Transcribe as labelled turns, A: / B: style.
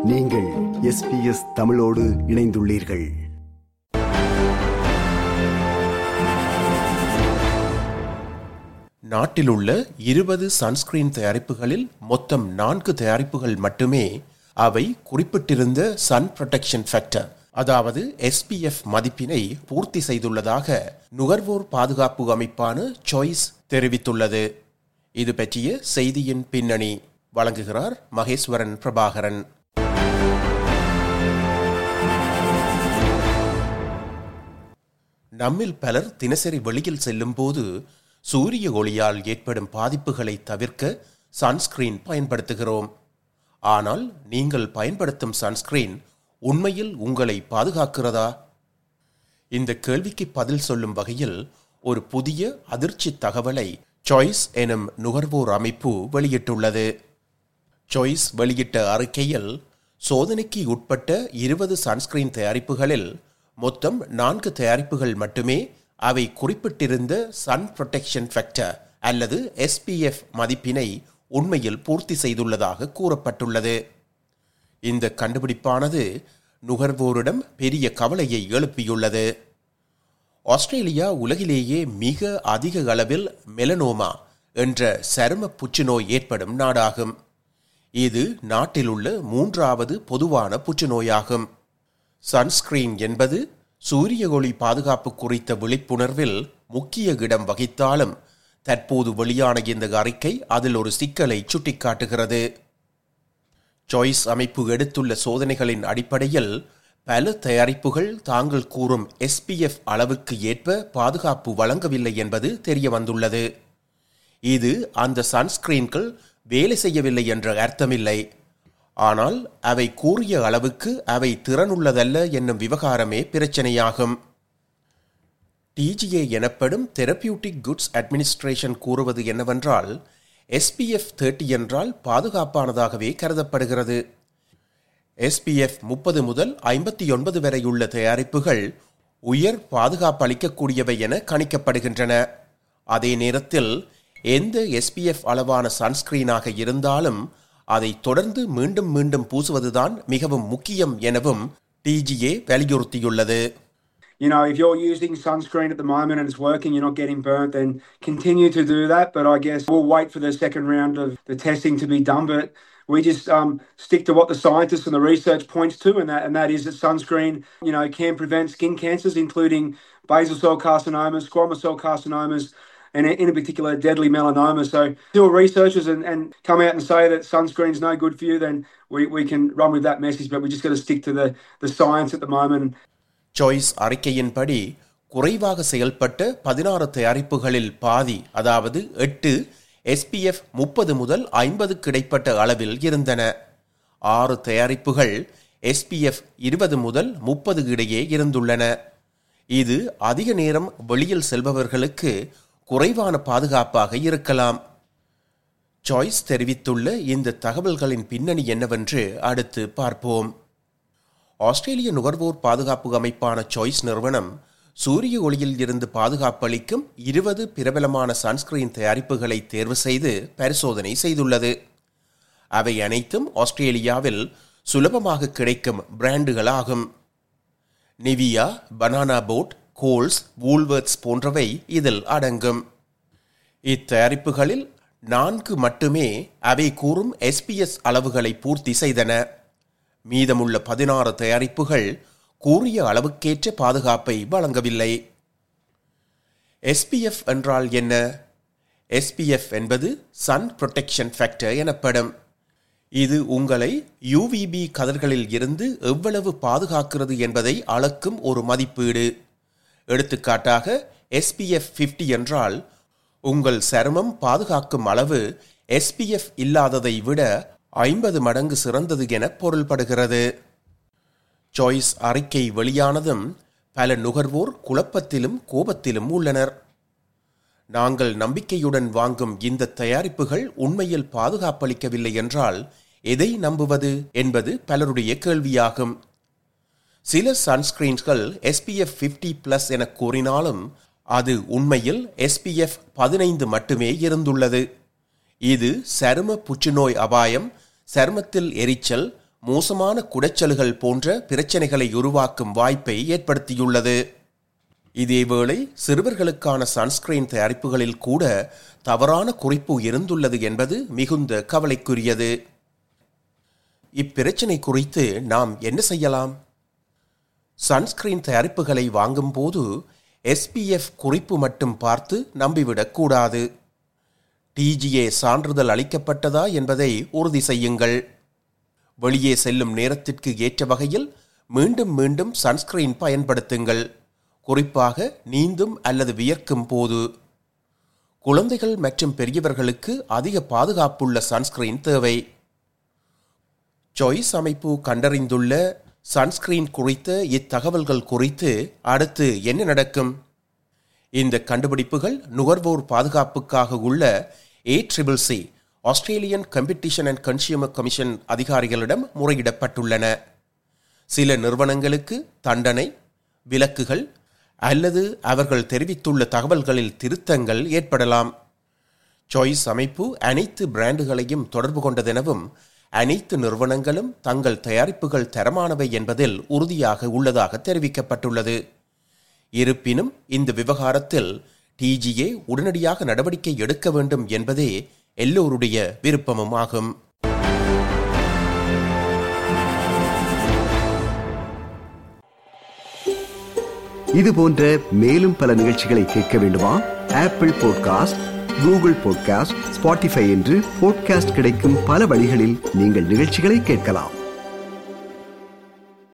A: நீங்கள் எஸ்பிஎஸ் தமிழோடு இணைந்துள்ளீர்கள்
B: நாட்டிலுள்ள இருபது சன்ஸ்கிரீன் தயாரிப்புகளில் மொத்தம் நான்கு தயாரிப்புகள் மட்டுமே அவை குறிப்பிட்டிருந்த சன் ப்ரொடெக்ஷன் ஃபேக்டர் அதாவது எஸ்பிஎஃப் மதிப்பினை பூர்த்தி செய்துள்ளதாக நுகர்வோர் பாதுகாப்பு அமைப்பான சாய்ஸ் தெரிவித்துள்ளது இது பற்றிய செய்தியின் பின்னணி வழங்குகிறார் மகேஸ்வரன் பிரபாகரன் நம்மில் பலர் தினசரி வெளியில் செல்லும் போது சூரிய ஒளியால் ஏற்படும் பாதிப்புகளை தவிர்க்க சன்ஸ்கிரீன் பயன்படுத்துகிறோம் ஆனால் நீங்கள் பயன்படுத்தும் சன்ஸ்கிரீன் உண்மையில் உங்களை பாதுகாக்கிறதா இந்த கேள்விக்கு பதில் சொல்லும் வகையில் ஒரு புதிய அதிர்ச்சி தகவலை சாய்ஸ் எனும் நுகர்வோர் அமைப்பு வெளியிட்டுள்ளது சாய்ஸ் வெளியிட்ட அறிக்கையில் சோதனைக்கு உட்பட்ட இருபது சன்ஸ்கிரீன் தயாரிப்புகளில் மொத்தம் நான்கு தயாரிப்புகள் மட்டுமே அவை குறிப்பிட்டிருந்த சன் ப்ரொடெக்ஷன் ஃபேக்டர் அல்லது எஸ்பிஎஃப் மதிப்பினை உண்மையில் பூர்த்தி செய்துள்ளதாக கூறப்பட்டுள்ளது இந்த கண்டுபிடிப்பானது நுகர்வோரிடம் பெரிய கவலையை எழுப்பியுள்ளது ஆஸ்திரேலியா உலகிலேயே மிக அதிக அளவில் மெலனோமா என்ற சரும புற்றுநோய் ஏற்படும் நாடாகும் இது நாட்டிலுள்ள மூன்றாவது பொதுவான புற்றுநோயாகும் சன்ஸ்கிரீன் என்பது சூரிய ஒளி பாதுகாப்பு குறித்த விழிப்புணர்வில் முக்கிய இடம் வகித்தாலும் தற்போது வெளியான இந்த அறிக்கை அதில் ஒரு சிக்கலை சுட்டிக்காட்டுகிறது சாய்ஸ் அமைப்பு எடுத்துள்ள சோதனைகளின் அடிப்படையில் பல தயாரிப்புகள் தாங்கள் கூறும் எஸ்பிஎஃப் அளவுக்கு ஏற்ப பாதுகாப்பு வழங்கவில்லை என்பது தெரிய வந்துள்ளது இது அந்த சன்ஸ்கிரீன்கள் வேலை செய்யவில்லை என்ற அர்த்தமில்லை ஆனால் அவை கூறிய அளவுக்கு அவை திறனுள்ளதல்ல என்னும் விவகாரமே பிரச்சனையாகும் டிஜிஏ எனப்படும் தெரபியூட்டிக் குட்ஸ் அட்மினிஸ்ட்ரேஷன் கூறுவது என்னவென்றால் எஸ்பிஎஃப் தேர்ட்டி என்றால் பாதுகாப்பானதாகவே கருதப்படுகிறது எஸ்பிஎஃப் முப்பது முதல் ஐம்பத்தி ஒன்பது வரை உள்ள தயாரிப்புகள் உயர் பாதுகாப்பு அளிக்கக்கூடியவை என கணிக்கப்படுகின்றன அதே நேரத்தில் எந்த எஸ்பிஎஃப் அளவான சன்ஸ்கிரீனாக இருந்தாலும் அதை தொடர்ந்து மீண்டும் மீண்டும் பூசுவதுதான் மிகவும் முக்கியம் எனவும் டிஜிஏ வலியுறுத்தியுள்ளது
C: You know, if you're using sunscreen at the moment and it's working, you're not getting burnt, then continue to do that. But I guess we'll wait for the second round of the testing to be done. But we just um, stick to what the scientists and the research points to, and that and that is that sunscreen, you know, can prevent skin cancers, including basal cell carcinomas, squamous cell carcinomas, and in particular deadly melanoma. So, still researchers and, and come out and say that sunscreen's no good for you, then we, we can run with that message. But we just got to stick to the the science at the moment.
B: Choice அறிக்கையின்படி குறைவாக செயல்பட்ட பதினாறு தயாரிப்புகளில் பாதி அதாவது எட்டு SPF முப்பது முதல் ஐம்பதுக்கு இடைப்பட்ட அளவில் இருந்தன ஆறு தயாரிப்புகள் எஸ்பிஎஃப் இருபது முதல் முப்பது இடையே இருந்துள்ளன இது அதிக நேரம் வெளியில் செல்பவர்களுக்கு குறைவான பாதுகாப்பாக இருக்கலாம் சாய்ஸ் தெரிவித்துள்ள இந்த தகவல்களின் பின்னணி என்னவென்று அடுத்து பார்ப்போம் ஆஸ்திரேலிய நுகர்வோர் பாதுகாப்பு அமைப்பான சாய்ஸ் நிறுவனம் சூரிய ஒளியில் இருந்து பாதுகாப்பு அளிக்கும் இருபது பிரபலமான சன்ஸ்கிரீன் தயாரிப்புகளை தேர்வு செய்து பரிசோதனை செய்துள்ளது அவை அனைத்தும் ஆஸ்திரேலியாவில் சுலபமாக கிடைக்கும் பிராண்டுகளாகும் Nivea Banana Boat Coles Woolworths போன்றவை இதில் அடங்கும் இத்தயாரிப்புகளில் நான்கு மட்டுமே அவை கூறும் எஸ்பிஎஸ் அளவுகளை பூர்த்தி செய்தன மீதமுள்ள பதினாறு தயாரிப்புகள் கூறிய அளவுக்கேற்ற பாதுகாப்பை வழங்கவில்லை எஸ்பிஎஃப் என்றால் என்ன எஸ்பிஎஃப் என்பது சன் ப்ரொடெக்ஷன் ஃபேக்டர் எனப்படும் இது உங்களை யூவிபி கதிர்களில் இருந்து எவ்வளவு பாதுகாக்கிறது என்பதை அளக்கும் ஒரு மதிப்பீடு எடுத்துக்காட்டாக எஸ்பிஎஃப் ஃபிஃப்டி என்றால் உங்கள் சருமம் பாதுகாக்கும் அளவு எஸ்பிஎஃப் இல்லாததை விட ஐம்பது மடங்கு சிறந்தது என பொருள்படுகிறது சாய்ஸ் அறிக்கை வெளியானதும் பல நுகர்வோர் குழப்பத்திலும் கோபத்திலும் உள்ளனர் நாங்கள் நம்பிக்கையுடன் வாங்கும் இந்த தயாரிப்புகள் உண்மையில் பாதுகாப்பளிக்கவில்லை என்றால் எதை நம்புவது என்பது பலருடைய கேள்வியாகும் சில சன்ஸ்கிரீன்ஸ்கள் எஸ்பிஎஃப் ஃபிஃப்டி பிளஸ் என கூறினாலும் அது உண்மையில் எஸ்பிஎஃப் பதினைந்து மட்டுமே இருந்துள்ளது இது சரும புற்றுநோய் அபாயம் சருமத்தில் எரிச்சல் மோசமான குடைச்சல்கள் போன்ற பிரச்சனைகளை உருவாக்கும் வாய்ப்பை ஏற்படுத்தியுள்ளது இதேவேளை சிறுவர்களுக்கான சன்ஸ்கிரீன் தயாரிப்புகளில் கூட தவறான குறிப்பு இருந்துள்ளது என்பது மிகுந்த கவலைக்குரியது இப்பிரச்சனை குறித்து நாம் என்ன செய்யலாம் சன்ஸ்கிரீன் தயாரிப்புகளை வாங்கும்போது எஸ்பிஎஃப் குறிப்பு மட்டும் பார்த்து நம்பிவிடக் கூடாது டிஜிஏ சான்றிதழ் அளிக்கப்பட்டதா என்பதை உறுதி செய்யுங்கள் வெளியே செல்லும் நேரத்திற்கு ஏற்ற வகையில் மீண்டும் மீண்டும் சன்ஸ்கிரீன் பயன்படுத்துங்கள் குறிப்பாக நீந்தும் அல்லது வியர்க்கும் போது குழந்தைகள் மற்றும் பெரியவர்களுக்கு அதிக பாதுகாப்புள்ள சன்ஸ்கிரீன் தேவை சாய்ஸ் அமைப்பு கண்டறிந்துள்ள சன்ஸ்கிரீன் குறித்த இத்தகவல்கள் குறித்து அடுத்து என்ன நடக்கும் இந்த கண்டுபிடிப்புகள் நுகர்வோர் பாதுகாப்புக்காக உள்ள A triple C Australian Competition and Consumer Commission அதிகாரிகளிடம் முறையிடப்பட்டுள்ளன சில நிறுவனங்களுக்கு தண்டனை விலக்குகள் அல்லது அவர்கள் தெரிவித்துள்ள தகவல்களில் திருத்தங்கள் ஏற்படலாம் சாய்ஸ் அமைப்பு அனைத்து பிராண்டுகளையும் தொடர்பு கொண்டதெனவும் அனைத்து நிறுவனங்களும் தங்கள் தயாரிப்புகள் தரமானவை என்பதில் உறுதியாக உள்ளதாக தெரிவிக்கப்பட்டுள்ளது இருப்பினும் இந்த விவகாரத்தில் டிஜிஏ உடனடியாக நடவடிக்கை எடுக்க வேண்டும் என்பதே எல்லோருடைய விருப்பமும் ஆகும்
A: இது போன்ற மேலும் பல நிகழ்ச்சிகளை கேட்க வேண்டுமா Apple podcast Google podcast Spotify என்று பாட்காஸ்ட் கிடைக்கும் பல வழிகளில் நீங்கள் நிகழ்ச்சிகளை கேட்கலாம்